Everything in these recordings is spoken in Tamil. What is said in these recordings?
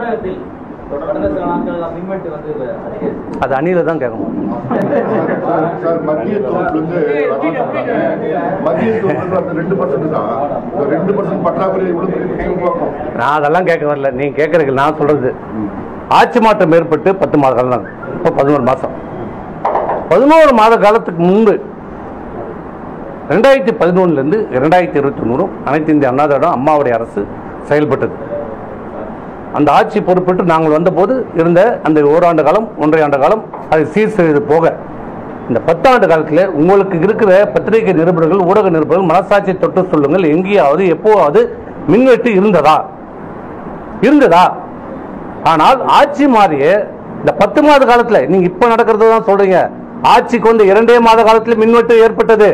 தமிழகத்தில் கடந்த சில நாட்களாக மின்வெட்டு வந்து அதிகரிச்சு அது அணியில தான் கேட்கணும் சார், சார், மத்திய தோப்பிலிருந்து மத்திய தோப்பிலிருந்து அந்த ரெண்டு பர்சன்ட் தான் இந்த ரெண்டு பர்சன்ட் பற்றாக்குறை இவ்வளவு பெரிய விஷயம் பார்க்கும் நான் அதெல்லாம் கேட்க வரல நீங்க கேட்கறீங்க நான் சொல்றது ஆட்சி மாற்றம் ஏற்பட்டு பத்து மாத காலம் தான் இப்போ பதினோரு மாசம் பதினோரு மாத காலத்துக்கு முன்பு ரெண்டாயிரத்தி பதினொன்னுல இருந்து இரண்டாயிரத்தி இருபத்தி ஒன்று அனைத்து இந்திய அண்ணா திராவிட அம்மாவுடைய அரசு செயல்பட்டது அந்த ஆட்சி பொறுப்பேற்று நாங்கள் வந்தபோது இருந்த அந்த ஓராண்டு காலம் ஒன்றரை ஆண்டு காலம் அதை சீர் செய்து போக இந்த பத்தாண்டு காலத்தில் உங்களுக்கு இருக்கிற பத்திரிகை நிருபர்கள் ஊடக நிருபர்கள் மனசாட்சி தொட்டு சொல்லுங்கள் எங்கேயாவது எப்போவாவது மின்வெட்டு இருந்ததா இருந்ததா ஆனால் ஆட்சி மாறிய இந்த பத்து மாத காலத்துல நீங்க இப்ப நடக்கிறது தான் சொல்றீங்க ஆட்சிக்கு வந்து இரண்டே மாத காலத்தில் மின்வெட்டு ஏற்பட்டது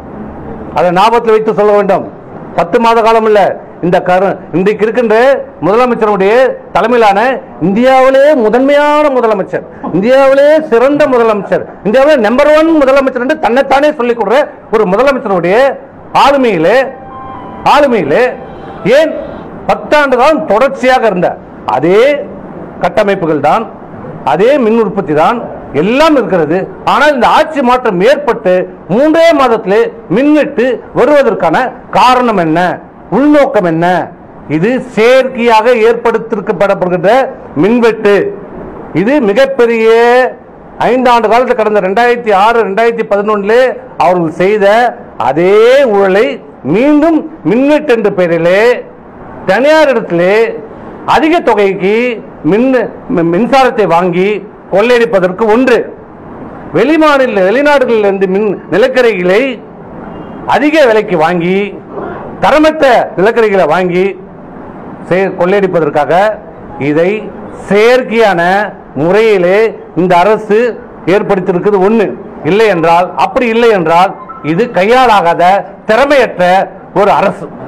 அதை ஞாபகத்தில் வைத்து சொல்ல வேண்டும் பத்து மாத காலம் இல்ல இந்த கரு இன்றைக்கு இருக்கின்ற முதலமைச்சருடைய தலைமையிலான இந்தியாவிலே முதன்மையான முதலமைச்சர் இந்தியாவிலே சிறந்த முதலமைச்சர் இந்தியாவிலே நம்பர் ஒன் முதலமைச்சர் என்று தன்னைத்தானே சொல்லிக் கொடுற ஒரு முதலமைச்சருடைய ஆளுமையிலே ஆளுமையிலே ஏன் பத்தாண்டு காலம் தொடர்ச்சியாக இருந்த அதே கட்டமைப்புகள் தான் அதே மின் உற்பத்தி தான் எல்லாம் இருக்கிறது ஆனால் இந்த ஆட்சி மாற்றம் ஏற்பட்டு மூன்றே மாதத்திலே மின்வெட்டு வருவதற்கான காரணம் என்ன உள்நோக்கம் என்ன இது செயற்கையாக ஏற்படுத்திருக்கப்படுகின்ற மின்வெட்டு இது மிகப்பெரிய ஐந்தாண்டு காலத்தில் கடந்த ரெண்டாயிரத்தி ஆறு ரெண்டாயிரத்தி பதினொன்னுல அவர்கள் செய்த அதே ஊழலை மீண்டும் மின்வெட்டு என்ற பெயரிலே தனியார் இடத்திலே அதிக தொகைக்கு மின் மி- மின்சாரத்தை வாங்கி கொள்ளையடிப்பதற்கு ஒன்று வெளிமாநில வெளிநாடுகளிலிருந்து மின் நிலக்கரிகளை அதிக விலைக்கு வாங்கி தரமற்ற நிலக்கரிகளை வாங்கி செய- கொள்ளையடிப்பதற்காக இதை செயற்கையான முறையிலே இந்த அரசு ஏற்படுத்தியிருக்கிறது ஒண்ணு இல்லை என்றால் அப்படி இல்லை என்றால் இது கையாளாகாத திறமையற்ற ஒரு அரசு